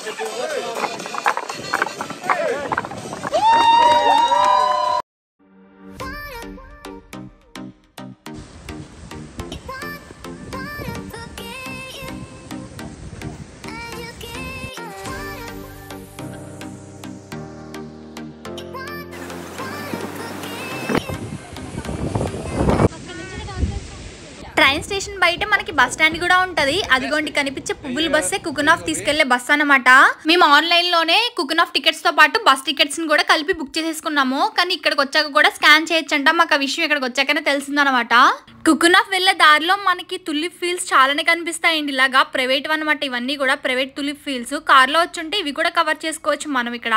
train station బయట మనకి bus stand కూడా ఉంటది అదిగోండి కనిపించే పువ్వుల బస్సే కుకునాఫ్ తీసుకెళ్లే బస్ అన్నమాట మేము ఆన్లైన్ లోనే కుకునాఫ్ టికెట్స్ తో పాటు బస్ టికెట్స్ ని కూడా కలిపి బుక్ చేసేసుకున్నాము కానీ ఇక్కడికి వచ్చాక కూడా స్కాన్ చేయొచ్చంట మాకు ఆ విషయం ఇక్కడికి వచ్చాకనే తెలిసిందనమాట కుకునాఫ్ వెళ్ళే దారిలో మనకి తులిప్ ఫీల్స్ చాలానే కనిపిస్తాయండి ఇలాగా ప్రైవేట్ అనమాట ఇవన్నీ కూడా ప్రైవేట్ తులిప్ ఫీల్స్ కార్లో వచ్చుంటే ఇవి కూడా కవర్ చేసుకోవచ్చు మనం ఇక్కడ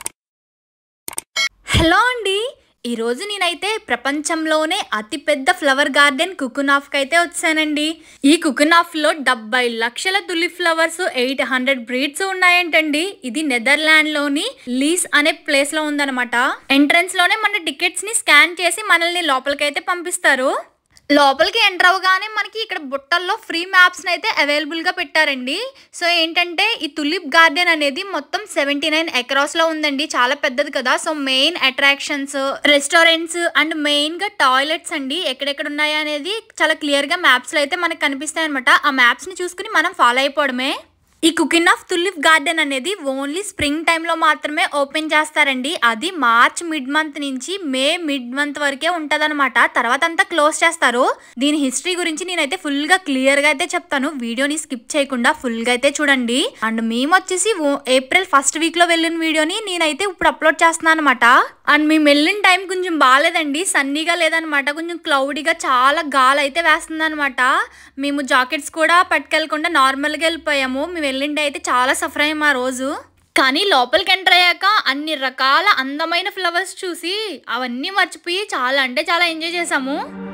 హలో అండి ఈరోజు నేనైతే ప్రపంచంలోనే అతిపెద్ద ఫ్లవర్ గార్డెన్ కుకునాఫ్కి అయితే వచ్చానండి ఈ కుకునాఫ్లో డెబ్బై లక్షల tulip flowers eight hundred breeds ఉన్నాయంటండి ఇది నెదర్లాండ్లోని లీస్ అనే ప్లేస్లో ఉందన్నమాట ఎంట్రన్స్లోనే మన టికెట్స్ని స్కాన్ చేసి మనల్ని లోపలికైతే పంపిస్తారు లోపలికి ఎంటర్ అవ్వగానే మనకి ఇక్కడ బుట్టల్లో ఫ్రీ మ్యాప్స్ అయితే అవైలబుల్ గా పెట్టారండి సో ఏంటంటే ఈ తులిప్ గార్డెన్ అనేది మొత్తం సెవెంటీ నైన్ ఎకరాస్ లో ఉందండి చాలా పెద్దది కదా so main attractions restaurants and main గా టాయిలెట్స్ అండి ఎక్కడెక్కడ ఉన్నాయి అనేది చాలా క్లియర్ గా మ్యాప్స్ లో అయితే మనకు కనిపిస్తాయి అనమాట ఆ మ్యాప్స్ ని చూసుకుని మనం ఫాలో అయిపోవడమే ఈ కుకిన్ ఆఫ్ తులిప్ గార్డెన్ అనేది ఓన్లీ స్ప్రింగ్ టైంలో మాత్రమే ఓపెన్ చేస్తారండి అది మార్చ్ మిడ్ మంత్ నుంచి మే మిడ్ మంత్ వరకే ఉంటదన్నమాట తర్వాత అంతా క్లోజ్ చేస్తారు దీని హిస్టరీ గురించి నేనైతే ఫుల్ గా క్లియర్ గా అయితే చెప్తాను వీడియోని స్కిప్ చేయకుండా ఫుల్ గా అయితే చూడండి అండ్ మేము వచ్చేసి ఓ- ఏప్రిల్ ఫస్ట్ వీక్ లో వెళ్ళిన వీడియోని నేనైతే ఇప్పుడు అప్లోడ్ చేస్తున్నాను అనమాట అండ్ మేము వెళ్ళిన టైం కొంచెం బాగాలేదండి సన్నీగా లేదనమాట కొంచెం క్లౌడీగా చాలా గాలి అయితే వేస్తుంది అనమాట మేము జాకెట్స్ కూడా పట్టుకెళ్ళకుండా నార్మల్గా వెళ్ళిపోయాము మేము వెళ్ళిండే అయితే చాలా సఫర్ అయ్యాము ఆ రోజు కానీ లోపలికి ఎంటర్ అయ్యాక అన్ని రకాల అందమైన ఫ్లవర్స్ చూసి అవన్నీ మర్చిపోయి చాలా అంటే చాలా ఎంజాయ్ చేసాము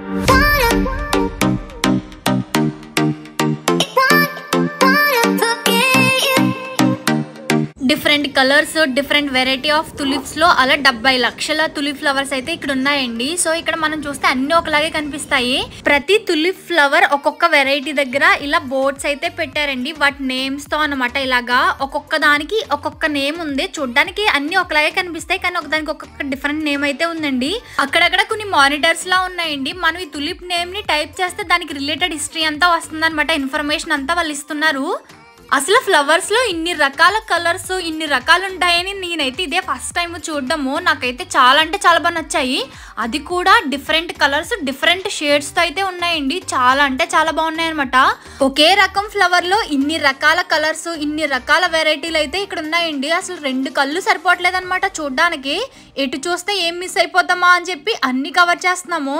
different colours different variety of tulips లో అలా డెబ్బై లక్షల తులిప్ ఫ్లవర్స్ అయితే ఇక్కడ ఉన్నాయండి సో ఇక్కడ మనం చూస్తే అన్ని ఒకలాగే కనిపిస్తాయి ప్రతి తులిప్ ఫ్లవర్ ఒక్కొక్క వెరైటీ దగ్గర ఇలా బోర్డ్స్ అయితే పెట్టారండి వాటి నేమ్స్ తో అనమాట ఇలాగా ఒక్కొక్క దానికి ఒక్కొక్క నేమ్ ఉంది చూడ్డానికి అన్ని ఒకలాగే కనిపిస్తాయి కానీ ఒకదానికి ఒక్కొక్క డిఫరెంట్ నేమ్ అయితే ఉందండి అక్కడక్కడ కొన్ని మానిటర్స్ లా ఉన్నాయండి మనం ఈ తులిప్ నేమ్ ని టైప్ చేస్తే దానికి రిలేటెడ్ హిస్టరీ అంతా వస్తుంది ఇన్ఫర్మేషన్ అంతా వాళ్ళు ఇస్తున్నారు అసలు ఫ్లవర్స్ లో ఇన్ని రకాల కలర్స్ ఇన్ని రకాలు ఉంటాయని నేనైతే ఇదే ఫస్ట్ టైం చూడడము నాకైతే చాలా అంటే చాలా బాగా నచ్చాయి అది కూడా డిఫరెంట్ కలర్స్ డిఫరెంట్ షేడ్స్ తో అయితే ఉన్నాయండి చాలా అంటే చాలా బాగున్నాయి అనమాట ఒకే రకం ఫ్లవర్ లో ఇన్ని రకాల కలర్స్ ఇన్ని రకాల వెరైటీలు అయితే ఇక్కడ ఉన్నాయండి అసలు రెండు కళ్ళు సరిపోవట్లేదు అనమాట చూడడానికి ఎటు చూస్తే ఏం మిస్ అయిపోతామా అని చెప్పి అన్ని కవర్ చేస్తున్నాము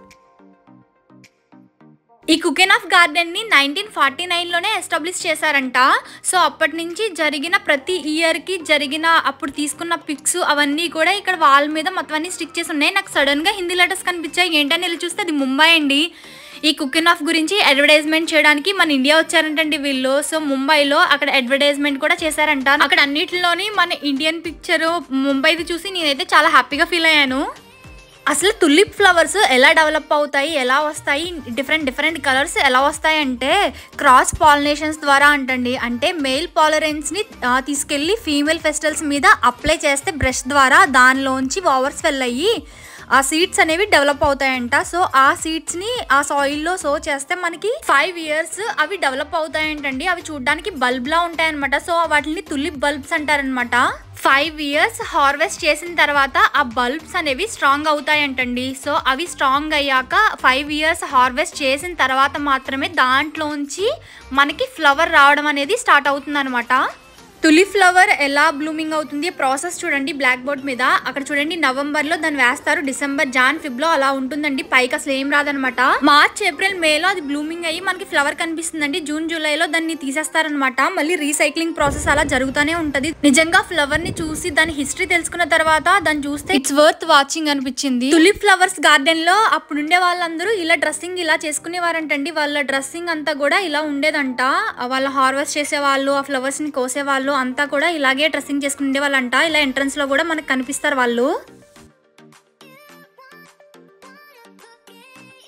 ఈ కుకెన్ ఆఫ్ గార్డెన్ ని నైన్టీన్ ఫార్టీ నైన్లోనే ఎస్టాబ్లిష్ చేశారంట సో అప్పటి నుంచి జరిగిన ప్రతి ఇయర్ కి జరిగిన అప్పుడు తీసుకున్న పిక్స్ అవన్నీ కూడా ఇక్కడ వాల్ మీద మొత్తం అన్ని స్టిక్ చేసి ఉన్నాయి నాకు సడన్ గా హిందీ లెటర్స్ కనిపించాయి ఏంటని వెళ్ళి చూస్తే అది ముంబై అండి ఈ కుకిన్ ఆఫ్ గురించి అడ్వర్టైజ్మెంట్ చేయడానికి మన ఇండియా వచ్చారంటండి వీళ్ళు సో ముంబైలో అక్కడ అడ్వర్టైజ్మెంట్ కూడా చేశారంట అక్కడ అన్నిటిలోని మన ఇండియన్ పిక్చర్ ముంబైది చూసి నేనైతే చాలా హ్యాపీగా ఫీల్ అయ్యాను అసలు తులిప్ ఫ్లవర్స్ ఎలా డెవలప్ అవుతాయి ఎలా వస్తాయి డిఫరెంట్ డిఫరెంట్ కలర్స్ ఎలా వస్తాయి అంటే క్రాస్ పాలినేషన్స్ ద్వారా అంటండి అంటే మేల్ పాలరెన్స్ని తీసుకెళ్ళి ఫీమేల్ ఫెస్టల్స్ మీద అప్లై చేస్తే బ్రష్ ద్వారా దానిలోంచి ఓవర్స్ వెళ్ళయి ఆ సీడ్స్ అనేవి డెవలప్ అవుతాయంట సో ఆ సీడ్స్ ని ఆ సాయిల్ లో సో చేస్తే మనకి ఫైవ్ ఇయర్స్ అవి డెవలప్ అవుతాయంటండి అవి చూడడానికి బల్బ్ లా ఉంటాయన్నమాట సో వాటిని తులిప్ బల్బ్స్ అంటారనమాట ఫైవ్ ఇయర్స్ హార్వెస్ట్ చేసిన తర్వాత ఆ బల్బ్స్ అనేవి స్ట్రాంగ్ అవుతాయంటండి సో అవి స్ట్రాంగ్ అయ్యాక ఫైవ్ ఇయర్స్ హార్వెస్ట్ చేసిన తర్వాత మాత్రమే దాంట్లోంచి మనకి ఫ్లవర్ రావడం అనేది స్టార్ట్ అవుతుంది తులిప్ ఫ్లవర్ ఎలా బ్లూమింగ్ అవుతుంది ప్రాసెస్ చూడండి బ్లాక్ బోర్డ్ మీద అక్కడ చూడండి నవంబర్ లో దాన్ని వేస్తారు డిసెంబర్ జాన్ ఫిబ్ లో అలా ఉంటుందండి పైకి అసలు ఏం రాదనమాట మార్చ్ ఏప్రిల్ మే లో అది బ్లూమింగ్ అయ్యి మనకి ఫ్లవర్ కనిపిస్తుందండి జూన్ జూలైలో దాన్ని తీసేస్తారనమాట మళ్ళీ రీసైక్లింగ్ ప్రాసెస్ అలా జరుగుతూనే ఉంటది నిజంగా ఫ్లవర్ ని చూసి దాని హిస్టరీ తెలుసుకున్న తర్వాత దాన్ని చూస్తే ఇట్స్ వర్త్ వాచింగ్ అనిపించింది తులిప్ ఫ్లవర్స్ గార్డెన్ లో అప్పుడు ఉండే వాళ్ళందరూ ఇలా డ్రెస్సింగ్ ఇలా చేసుకునేవారంటండి వాళ్ళ డ్రెస్సింగ్ అంతా కూడా ఇలా ఉండేదంట వాళ్ళ హార్వెస్ట్ చేసే వాళ్ళు ఆ ఫ్లవర్స్ ని కోసే వాళ్ళు అంతా కూడా ఇలాగే డ్రెస్సింగ్ చేసుకునే వాళ్ళంట ఇలా ఎంట్రన్స్ లో కూడా మనకు కనిపిస్తారు వాళ్ళు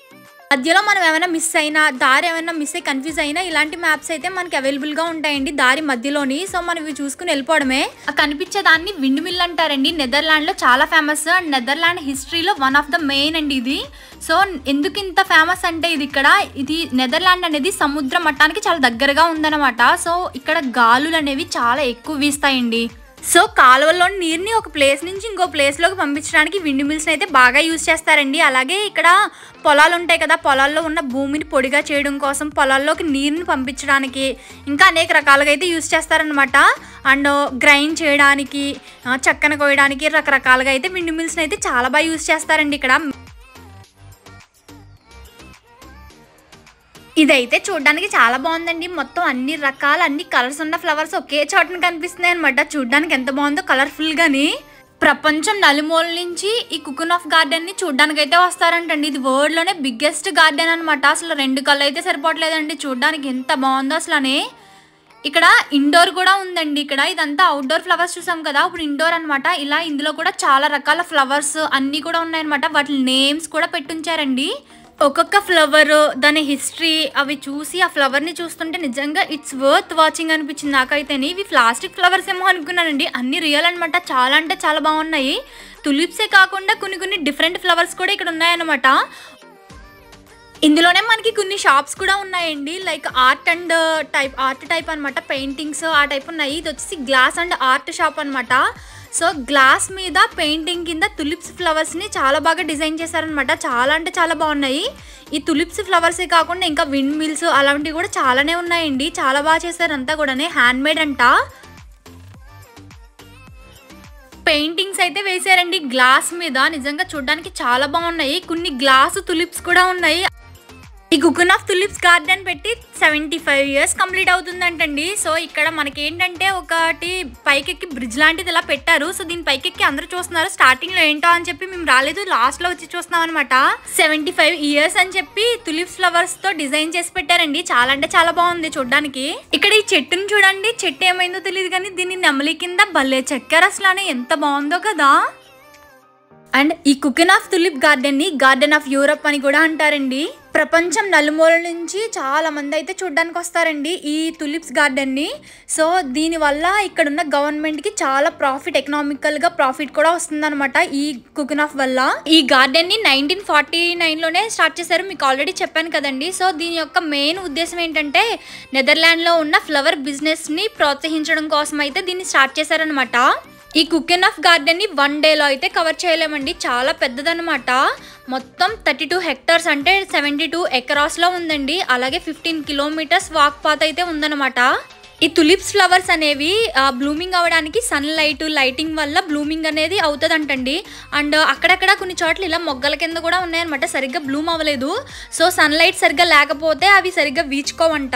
మధ్యలో మనం ఏమైనా మిస్ అయినా దారి ఏమైనా మిస్ అయ్యి కన్ఫ్యూజ్ అయినా ఇలాంటి మ్యాప్స్ అయితే మనకి అవైలబుల్గా ఉంటాయండి దారి మధ్యలోని సో మనం ఇవి చూసుకుని వెళ్ళిపోవడమే ఆ కనిపించే దాన్ని విండ్ మిల్ అంటారండి నెదర్లాండ్లో చాలా ఫేమస్ అండ్ నెదర్లాండ్ హిస్టరీలో వన్ ఆఫ్ ద మెయిన్ అండి ఇది సో ఎందుకు ఇంత ఫేమస్ అంటే ఇది ఇక్కడ ఇది నెదర్లాండ్ అనేది సముద్ర మట్టానికి చాలా దగ్గరగా ఉందన్నమాట సో ఇక్కడ గాలులు అనేవి చాలా ఎక్కువ వీస్తాయండి సో కాలువలో నీరుని ఒక ప్లేస్ నుంచి ఇంకో ప్లేస్లోకి పంపించడానికి విండ్ మిల్స్ని అయితే బాగా యూజ్ చేస్తారండి అలాగే ఇక్కడ పొలాలు ఉంటాయి కదా పొలాల్లో ఉన్న భూమిని పొడిగా చేయడం కోసం పొలాల్లోకి నీరుని పంపించడానికి ఇంకా అనేక రకాలుగా అయితే యూజ్ చేస్తారనమాట అండ్ గ్రైండ్ చేయడానికి ఆ, చెక్కన కోయడానికి రకరకాలుగా అయితే విండ్ మిల్స్ని అయితే చాలా బాగా యూజ్ చేస్తారండి ఇక్కడ ఇదైతే చూడడానికి చాలా బాగుందండి మొత్తం అన్ని రకాల అన్ని కలర్స్ ఉన్న ఫ్లవర్స్ ఒకే చోటన కనిపిస్తున్నాయి అనమాట చూడడానికి ఎంత బాగుందో కలర్ఫుల్ గాని ప్రపంచం నలుమూల నుంచి ఈ కుకున్ ఆఫ్ గార్డెన్ ని చూడడానికి అయితే వస్తారంటండి ఇది వరల్డ్ లోనే బిగ్గెస్ట్ గార్డెన్ అనమాట అసలు రెండు కళ్ళు అయితే సరిపోవట్లేదండి చూడడానికి ఎంత బాగుందో అసలు అని ఇక్కడ ఇండోర్ కూడా ఉందండి ఇక్కడ ఇదంతా అవుట్డోర్ ఫ్లవర్స్ చూసాం కదా ఇప్పుడు ఇండోర్ అన్నమాట ఇలా ఇందులో కూడా చాలా రకాల ఫ్లవర్స్ అన్నీ కూడా ఉన్నాయన్నమాట వాటి నేమ్స్ కూడా పెట్టుంచారండి ఒక్కొక్క ఫ్లవర్ దాని హిస్టరీ అవి చూసి ఆ ఫ్లవర్ని చూస్తుంటే నిజంగా ఇట్స్ వర్త్ వాచింగ్ అనిపించింది నాకైతేనే ఇవి ప్లాస్టిక్ ఫ్లవర్స్ ఏమో అనుకున్నానండి అన్ని రియల్ అనమాట చాలా అంటే చాలా బాగున్నాయి తులిప్సే కాకుండా కొన్ని కొన్ని డిఫరెంట్ ఫ్లవర్స్ కూడా ఇక్కడ ఉన్నాయన్నమాట ఇందులోనే మనకి కొన్ని షాప్స్ కూడా ఉన్నాయండి like art and type art type అనమాట పెయింటింగ్స్ ఆ టైప్ ఉన్నాయి ఇది వచ్చేసి గ్లాస్ అండ్ ఆర్ట్ షాప్ అనమాట సో గ్లాస్ మీద పెయింటింగ్ కింద తులిప్స్ ఫ్లవర్స్ని చాలా బాగా డిజైన్ చేశారనమాట చాలా అంటే చాలా బాగున్నాయి ఈ తులిప్స్ ఫ్లవర్సే కాకుండా ఇంకా విండ్ మిల్స్ అలాంటివి కూడా చాలానే ఉన్నాయండి చాలా బాగా చేశారు అంతా కూడా హ్యాండ్ మేడ్ అంట పెయింటింగ్స్ అయితే వేశారండి గ్లాస్ మీద నిజంగా చూడడానికి చాలా బాగున్నాయి కొన్ని గ్లాస్ తులిప్స్ కూడా ఉన్నాయి ఈ కుకున్ ఆఫ్ తులిప్స్ గార్డెన్ పెట్టి సెవెంటీ ఫైవ్ ఇయర్స్ కంప్లీట్ అవుతుందంటండి సో ఇక్కడ మనకి ఏంటంటే ఒకటి పైకెక్కి బ్రిడ్జ్ లాంటిది ఇలా పెట్టారు సో దీని పైకెక్కి అందరూ చూస్తున్నారు స్టార్టింగ్ లో ఏంటో అని చెప్పి మేము రాలేదు లాస్ట్ లో వచ్చి చూస్తున్నాం అనమాట సెవెంటీ ఫైవ్ ఇయర్స్ అని చెప్పి తులిప్స్ ఫ్లవర్స్ తో డిజైన్ చేసి పెట్టారండి చాలా అంటే చాలా బాగుంది చూడడానికి ఇక్కడ ఈ చెట్టుని చూడండి చెట్టు ఏమైందో తెలియదు కానీ దీన్ని నెమలి కింద భలే చెక్కారు అసలు అని ఎంత బాగుందో కదా అండ్ ఈ కుకిన్ ఆఫ్ తులిప్ గార్డెన్ ని గార్డెన్ ఆఫ్ యూరప్ అని కూడా అంటారండి ప్రపంచం నలుమూల నుంచి చాలా మంది అయితే చూడడానికి వస్తారండి ఈ తులిప్స్ గార్డెన్ ని సో దీనివల్ల ఇక్కడ ఉన్న గవర్నమెంట్ కి చాలా ప్రాఫిట్ ఎకనామికల్ గా ప్రాఫిట్ కూడా వస్తుందన్నమాట ఈ కుకిన్ ఆఫ్ వల్ల ఈ గార్డెన్ ని నైన్టీన్ ఫార్టీ నైన్ లోనే స్టార్ట్ చేశారు మీకు ఆల్రెడీ చెప్పాను కదండి సో దీని యొక్క మెయిన్ ఉద్దేశం ఏంటంటే నెదర్లాండ్ లో ఉన్న ఫ్లవర్ బిజినెస్ ని ప్రోత్సహించడం కోసం అయితే దీన్ని స్టార్ట్ చేశారనమాట ఈ కుకిన్ ఆఫ్ గార్డెన్ ని వన్ డేలో అయితే కవర్ చేయలేమండి చాలా పెద్దదన్నమాట మొత్తం థర్టీ టూ హెక్టార్స్ అంటే సెవెంటీ టూ ఎకరాస్లో ఉందండి అలాగే ఫిఫ్టీన్ కిలోమీటర్స్ వాక్ పాత్ అయితే ఉందన్నమాట ఈ తులిప్స్ ఫ్లవర్స్ అనేవి బ్లూమింగ్ అవ్వడానికి సన్ లైట్ లైటింగ్ వల్ల బ్లూమింగ్ అనేది అవుతుందంటండి అండ్ అక్కడక్కడ కొన్ని చోట్ల ఇలా మొగ్గల కింద కూడా ఉన్నాయన్నమాట సరిగ్గా బ్లూమ్ అవ్వలేదు సో సన్ లైట్ సరిగ్గా లేకపోతే అవి సరిగ్గా వీచుకోవంట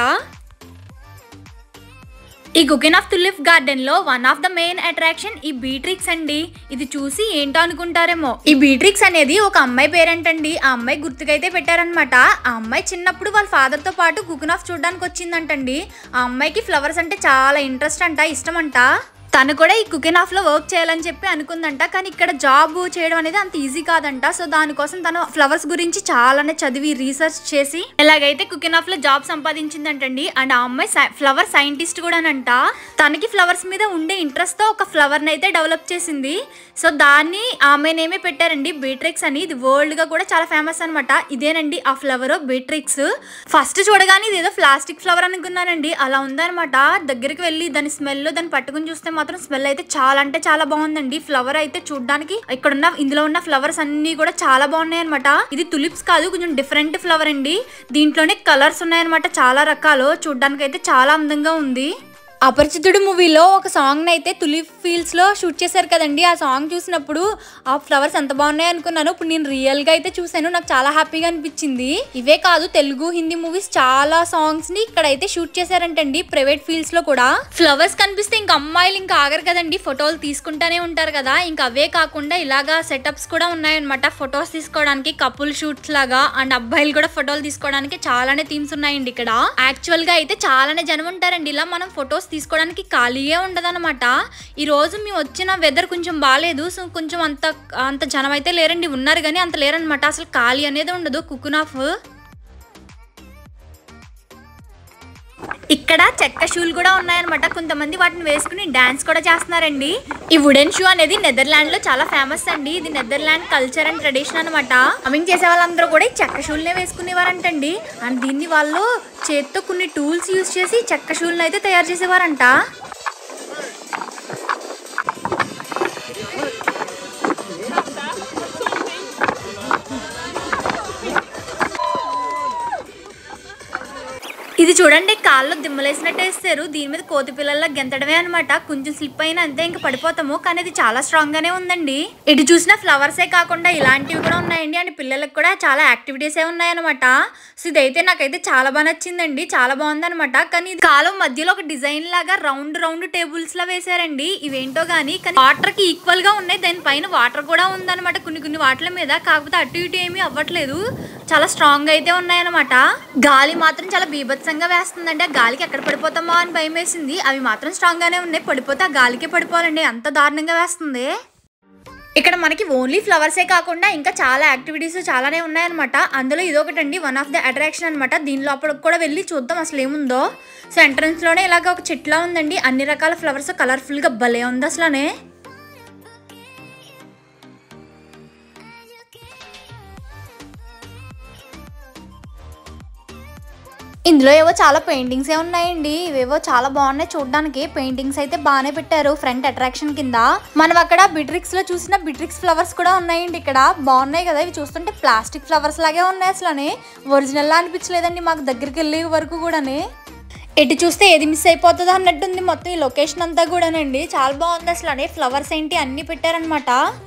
ఈ కుకిన్ ఆఫ్ తులిప్ గార్డెన్ లో one of the main attraction ఈ బీట్రిక్స్ అండి ఇది చూసి ఏంటో అనుకుంటారేమో ఈ బీట్రిక్స్ అనేది ఒక అమ్మాయి పేరంటండి ఆ అమ్మాయి గుర్తుకైతే పెట్టారనమాట ఆ అమ్మాయి చిన్నప్పుడు వాళ్ళ ఫాదర్ తో పాటు కుకిన్ ఆఫ్ చూడడానికి వచ్చిందంటండి ఆ అమ్మాయికి ఫ్లవర్స్ అంటే చాలా ఇంట్రెస్ట్ అంట ఇష్టం అంట తను కూడా ఈ కుకిన్ ఆఫ్ లో వర్క్ చేయాలని చెప్పి అనుకుందంట కానీ ఇక్కడ జాబ్ చేయడం అనేది అంత ఈజీ కాదంట సో దానికోసం తను ఫ్లవర్స్ గురించి చాలానే చదివి రీసెర్చ్ చేసి ఎలాగైతే కుకిన్ ఆఫ్ లో జాబ్ సంపాదించిందంటండి అండ్ ఆ అమ్మాయి ఫ్లవర్ సైంటిస్ట్ కూడానంట తనకి ఫ్లవర్స్ మీద ఉండే ఇంట్రెస్ట్ తో ఒక ఫ్లవర్ అయితే డెవలప్ చేసింది సో దాన్ని ఆమె నేమే పెట్టారండి బీట్రిక్స్ అని ఇది వరల్డ్ గా కూడా చాలా ఫేమస్ అనమాట ఇదేనండి ఆ ఫ్లవర్ బీట్రిక్స్ ఫస్ట్ చూడగానే ఇది ఏదో ప్లాస్టిక్ ఫ్లవర్ అనుకున్నానండి అలా ఉందన్నమాట దగ్గరికి వెళ్ళి దాని స్మెల్ దాన్ని పట్టుకుని చూస్తే మాత్రం స్మెల్ అయితే చాలా అంటే చాలా బాగుందండి ఫ్లవర్ అయితే చూడడానికి ఇక్కడ ఉన్న ఇందులో ఉన్న ఫ్లవర్స్ అన్ని కూడా చాలా బాగున్నాయి అనమాట ఇది తులిప్స్ కాదు కొంచెం డిఫరెంట్ ఫ్లవర్ అండి దీంట్లోనే కలర్స్ ఉన్నాయన్నమాట చాలా రకాలు చూడడానికి అయితే చాలా అందంగా ఉంది అపరిచితుడు మూవీలో ఒక సాంగ్ అయితే తులిప్ ఫీల్డ్స్ లో షూట్ చేశారు కదండి ఆ సాంగ్ చూసినప్పుడు ఆ ఫ్లవర్స్ ఎంత బాగున్నాయి అనుకున్నాను ఇప్పుడు నేను రియల్ గా అయితే చూసాను నాకు చాలా హ్యాపీగా అనిపించింది ఇవే కాదు తెలుగు హిందీ మూవీస్ చాలా సాంగ్స్ ని ఇక్కడ అయితే షూట్ చేశారంటండి ప్రైవేట్ ఫీల్డ్స్ లో కూడా ఫ్లవర్స్ కనిపిస్తే ఇంకా అమ్మాయిలు ఇంకా ఆగరు కదండి ఫోటోలు తీసుకుంటానే ఉంటారు కదా ఇంకా అవే కాకుండా ఇలాగా సెటప్స్ కూడా ఉన్నాయన్నమాట ఫొటోస్ తీసుకోవడానికి కపుల్ షూట్స్ లాగా అండ్ అబ్బాయిలు కూడా ఫోటోలు తీసుకోవడానికి చాలానే థీమ్స్ ఉన్నాయండి ఇక్కడ యాక్చువల్ గా అయితే చాలానే జనం ఉంటారండి ఇలా మనం ఫొటోస్ తీసుకోవడానికి ఖాళీయే ఉండదన్నమాట ఈ రోజు మేము వచ్చిన వెదర్ కొంచెం బాగాలేదు సో కొంచెం అంత అంత జనం అయితే లేరండి ఉన్నారు కానీ అంత లేరనమాట అసలు ఖాళీ అనేది ఉండదు కుకున్ ఆఫ్ ఇక్కడ చెక్క షూలు కూడా ఉన్నాయన్నమాట కొంతమంది వాటిని వేసుకుని డాన్స్ కూడా చేస్తున్నారండి ఈ వుడెన్ షూ అనేది నెదర్లాండ్ లో చాలా ఫేమస్ అండి ఇది నెదర్లాండ్ కల్చర్ అండ్ ట్రెడిషన్ అనమాట అమింగ్ చేసే వాళ్ళందరూ కూడా ఈ చెక్క షూల్నే వేసుకునేవారంటండి అండ్ దీన్ని వాళ్ళు చేత్తో కొన్ని టూల్స్ యూజ్ చేసి చెక్క షూల్ని అయితే తయారు చేసేవారంట ఇది చూడండి కాళ్ళు దిమ్మలేసినట్టు వేస్తారు దీని మీద కోతి పిల్లల్లో గెంతడమే అనమాట కొంచెం స్లిప్ అయినా అంతే ఇంకా పడిపోతాము కానీ ఇది చాలా స్ట్రాంగ్ గానే ఉందండి ఇటు చూసిన ఫ్లవర్సే కాకుండా ఇలాంటివి కూడా ఉన్నాయండి అండ్ పిల్లలకు కూడా చాలా యాక్టివిటీస్ ఏ ఉన్నాయన్నమాట సో ఇదైతే నాకైతే చాలా బాగా నచ్చిందండి చాలా బాగుందన్నమాట కానీ ఇది కాలం మధ్యలో ఒక డిజైన్ లాగా రౌండ్ రౌండ్ టేబుల్స్ లా వేసారండి ఇవేంటో గానీ కానీ వాటర్ కి ఈక్వల్ గా ఉన్నాయి దానిపైన వాటర్ కూడా ఉందన్నమాట కొన్ని కొన్ని వాటిల మీద కాకపోతే అటు ఇటు ఏమీ అవ్వట్లేదు చాలా స్ట్రాంగ్ అయితే ఉన్నాయన్నమాట గాలి మాత్రం చాలా బీభత్సంగా వేస్తుందండి ఆ గాలికి ఎక్కడ పడిపోతామో అని భయం వేసింది అవి మాత్రం స్ట్రాంగ్ గానే ఉన్నాయి పడిపోతే ఆ గాలికే పడిపోవాలండి అంత దారుణంగా వేస్తుంది ఇక్కడ మనకి ఓన్లీ ఫ్లవర్సే కాకుండా ఇంకా చాలా యాక్టివిటీస్ చాలానే ఉన్నాయన్నమాట అందులో ఇదొకటండి వన్ ఆఫ్ ద అట్రాక్షన్ అనమాట దీని లోపలికి కూడా వెళ్ళి చూద్దాం అసలు ఏముందో సో ఎంట్రన్స్ లోనే ఇలాగ ఒక చెట్లా ఉందండి అన్ని రకాల ఫ్లవర్స్ కలర్ఫుల్ గా భలే ఉంది అసలనే ఇందులో ఏవో చాలా పెయింటింగ్స్ ఏ ఉన్నాయండి ఇవేవో చాలా బాగున్నాయి చూడడానికి పెయింటింగ్స్ అయితే బాగానే పెట్టారు ఫ్రంట్ అట్రాక్షన్ కింద మనం అక్కడ బిట్రిక్స్ లో చూసిన బిట్రిక్స్ ఫ్లవర్స్ కూడా ఉన్నాయండి ఇక్కడ బాగున్నాయి కదా ఇవి చూస్తుంటే ప్లాస్టిక్ ఫ్లవర్స్ లాగే ఉన్నాయి అసలు ఒరిజినల్ లా అనిపించలేదండి మాకు దగ్గరికి వెళ్ళే వరకు కూడాని ఎటు చూస్తే ఏది మిస్ అయిపోతుందో అన్నట్టుంది మొత్తం ఈ లొకేషన్ అంతా కూడానండి చాలా బాగుంది అసలు ఫ్లవర్స్ ఏంటి అన్ని పెట్టారనమాట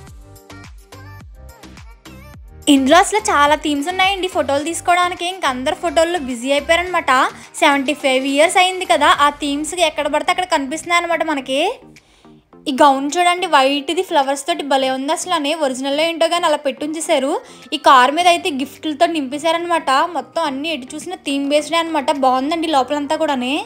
ఇందులో అసలు చాలా థీమ్స్ ఉన్నాయండి ఫోటోలు తీసుకోవడానికి ఇంక అందరు ఫోటోల్లో బిజీ అయిపోయారనమాట సెవెంటీ ఫైవ్ ఇయర్స్ అయింది కదా ఆ థీమ్స్ ఎక్కడ పడితే అక్కడ కనిపిస్తున్నాయి అనమాట మనకి ఈ గౌన్ చూడండి వైట్ది ఫ్లవర్స్ తోటి భలే ఉంది అసలు అని ఒరిజినల్లో ఏంటో కానీ అలా పెట్టుంచేశారు ఈ కార్ మీద అయితే గిఫ్ట్లతో నింపేశారనమాట మొత్తం అన్ని ఎటు చూసిన థీమ్ బేస్డ్ అనమాట బాగుందండి లోపలంతా కూడానే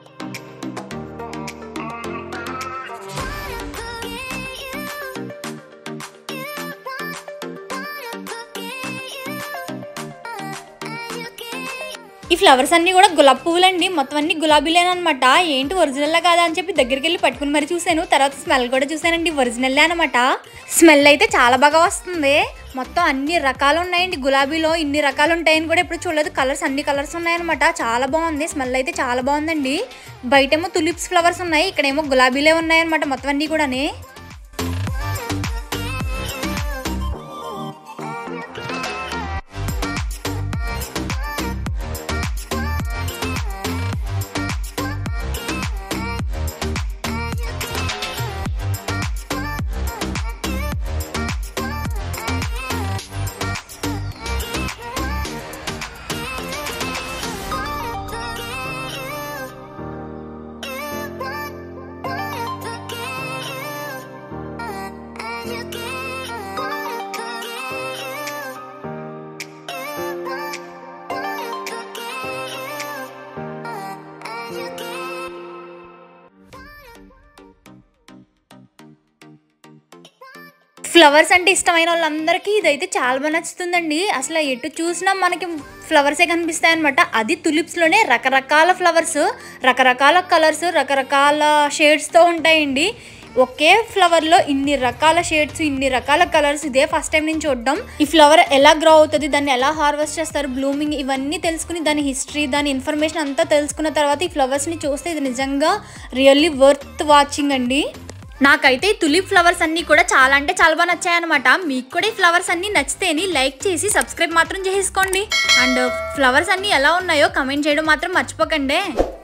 ఈ ఫ్లవర్స్ అన్ని కూడా గులాబీ పువ్వులండి మొత్తం అన్ని గులాబీలేనమాట ఏంటి ఒరిజినల్లా కాదా అని చెప్పి దగ్గరికి వెళ్ళి పట్టుకుని మరి చూశాను తర్వాత స్మెల్ కూడా చూశానండి ఒరిజినల్లే అనమాట స్మెల్ అయితే చాలా బాగా వస్తుంది మొత్తం అన్ని రకాలు ఉన్నాయండి గులాబీలో ఇన్ని రకాలు ఉంటాయని కూడా ఎప్పుడు చూడలేదు కలర్స్ అన్ని కలర్స్ ఉన్నాయన్నమాట చాలా బాగుంది స్మెల్ అయితే చాలా బాగుందండి బయటేమో తులిప్స్ ఫ్లవర్స్ ఉన్నాయి ఇక్కడేమో గులాబీలే ఉన్నాయన్నమాట మొత్తం అన్ని కూడానే ఫ్లవర్స్ అంటే ఇష్టమైన వాళ్ళందరికీ ఇదైతే చాలా బాగా నచ్చుతుందండి అసలు ఎటు చూసినా మనకి ఫ్లవర్సే కనిపిస్తాయి అనమాట అది తులిప్స్లోనే రకరకాల ఫ్లవర్స్ రకరకాల కలర్స్ రకరకాల షేడ్స్తో ఉంటాయండి ఒకే ఫ్లవర్లో ఇన్ని రకాల షేడ్స్ ఇన్ని రకాల కలర్స్ ఇదే ఫస్ట్ టైం నేను చూడడం ఈ ఫ్లవర్ ఎలా గ్రో అవుతుంది దాన్ని ఎలా హార్వెస్ట్ చేస్తారు బ్లూమింగ్ ఇవన్నీ తెలుసుకుని దాని హిస్టరీ దాని ఇన్ఫర్మేషన్ అంతా తెలుసుకున్న తర్వాత ఈ ఫ్లవర్స్ని చూస్తే ఇది నిజంగా రియల్లీ వర్త్ వాచింగ్ అండి నాకైతే ఈ తులిప్ ఫ్లవర్స్ అన్నీ కూడా చాలా అంటే చాలా బాగా నచ్చాయన్నమాట మీకు కూడా ఈ ఫ్లవర్స్ అన్నీ నచ్చితేని లైక్ చేసి సబ్స్క్రైబ్ మాత్రం చేసుకోండి అండ్ ఫ్లవర్స్ అన్నీ ఎలా ఉన్నాయో కమెంట్ చేయడం మాత్రం మర్చిపోకండి